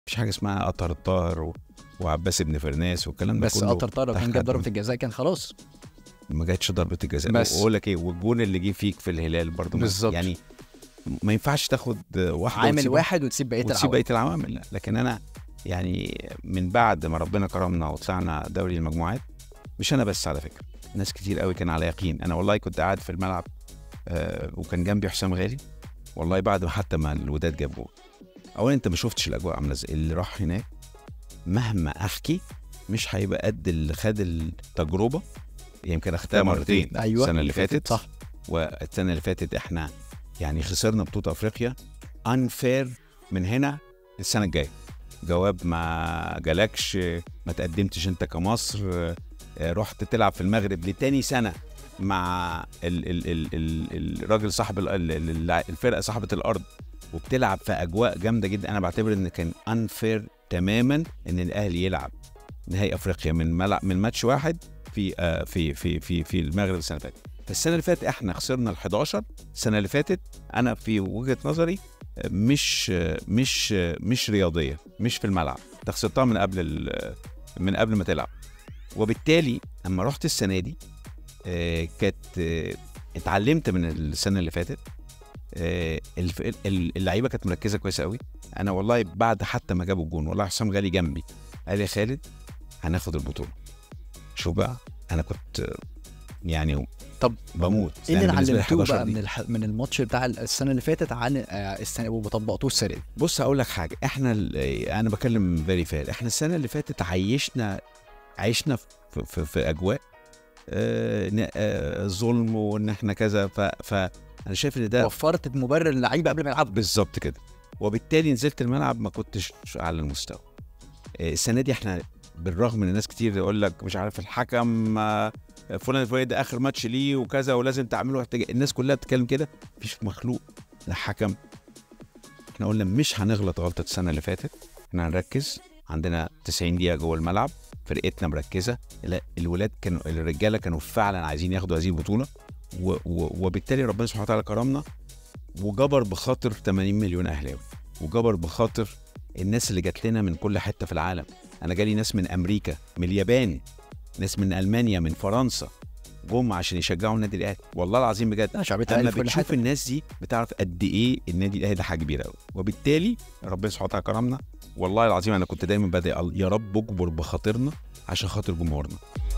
مفيش حاجه اسمها قطر الطاهر و... وعباس بن فرناس والكلام ده بس كله قطر طار لو كان تحت جاب ضربه أدنى. الجزاء كان خلاص ما جاتش ضربه الجزاء بس. واقول لك ايه والجون اللي جه فيك في الهلال برضه ما- بالظبط. يعني ما ينفعش تاخد واحده عامل وتسيب واحد وتسيب بقيه وتسيب العوامل بقيه العوامل لا لكن انا يعني من بعد ما ربنا كرمنا وطلعنا دوري المجموعات مش انا بس على فكره ناس كتير قوي كان على يقين انا والله كنت قاعد في الملعب آه وكان جنبي حسام غالي والله بعد ما حتى ما الوداد جاب جول اولا انت ما شفتش الاجواء عامله ازاي اللي راح هناك مهما احكي مش هيبقى قد اللي خد التجربه يمكن اخدها مرتين أيوة. السنه اللي فاتت صح والسنه اللي فاتت احنا يعني خسرنا بطوله افريقيا انفير من هنا السنه الجايه جواب ما جالكش ما تقدمتش انت كمصر آه، رحت تلعب في المغرب لتاني سنه مع ال ال ال ال الراجل صاحب ال- ال- ال- الفرقه صاحبه الارض وبتلعب في اجواء جامده جدا انا بعتبر ان كان انفير تماما ان الاهلي يلعب نهائي افريقيا من ملعب من ماتش واحد في آه في في في في المغرب السنه اللي فاتت فالسنه اللي فاتت احنا خسرنا ال 11 السنه اللي فاتت انا في وجهه نظري آه، مش آه، مش آه، مش رياضيه مش في الملعب انت خسرتها من قبل ال- من قبل ما تلعب وبالتالي لما رحت السنه دي آه، كانت آه، اتعلمت من السنه اللي فاتت آه، الف- ال- اللعيبه كانت مركزه كويس قوي انا والله بعد حتى ما جابوا الجون والله حسام غالي جنبي قال لي يا خالد هناخد البطوله شوف بقى انا كنت آه، يعني طب بموت ايه اللي لأن بالنسبة لي اتعلمتوه 11 بقى دي- من الح... من الماتش بتاع السنه اللي فاتت عن آه، السنه وطبقتوه السنه دي بص اقول لك حاجه احنا ال- انا بكلم فيري فير احنا السنه اللي فاتت عيشنا عيشنا في, في, في اجواء آه ن- آه ظلم وان احنا كذا ف, فانا شايف ان ده وفرت مبرر اللعيبه قبل ما يلعبوا بالظبط كده وبالتالي نزلت الملعب ما كنتش على المستوى آه، السنه دي احنا بالرغم من الناس كتير يقول لك مش عارف الحكم آه، فلان الفلاني ده اخر ماتش ليه وكذا ولازم تعملوا احتجاج الناس كلها بتتكلم كده مفيش مخلوق لا حكم احنا قلنا مش هنغلط غلطه السنه اللي فاتت احنا هنركز عندنا 90 دقيقه جوه الملعب فرقتنا مركزه لا، الولاد كانوا الرجاله كانوا فعلا عايزين ياخدوا هذه البطوله و و وبالتالي ربنا سبحانه وتعالى كرمنا وجبر بخاطر 80 مليون اهلاوي وجبر بخاطر الناس اللي جات لنا من كل حته في العالم انا جالي ناس من امريكا من اليابان ناس من المانيا من فرنسا جم عشان يشجعوا النادي الاهلي والله العظيم بجد لا شعبيه اما الاهلي في كل بتشوف حته الناس دي بتعرف قد ايه النادي الاهلي ده حاجه كبيره قوي وبالتالي ربنا سبحانه وتعالى كرمنا والله العظيم انا كنت دايما بادئ يا رب اجبر بخاطرنا عشان خاطر جمهورنا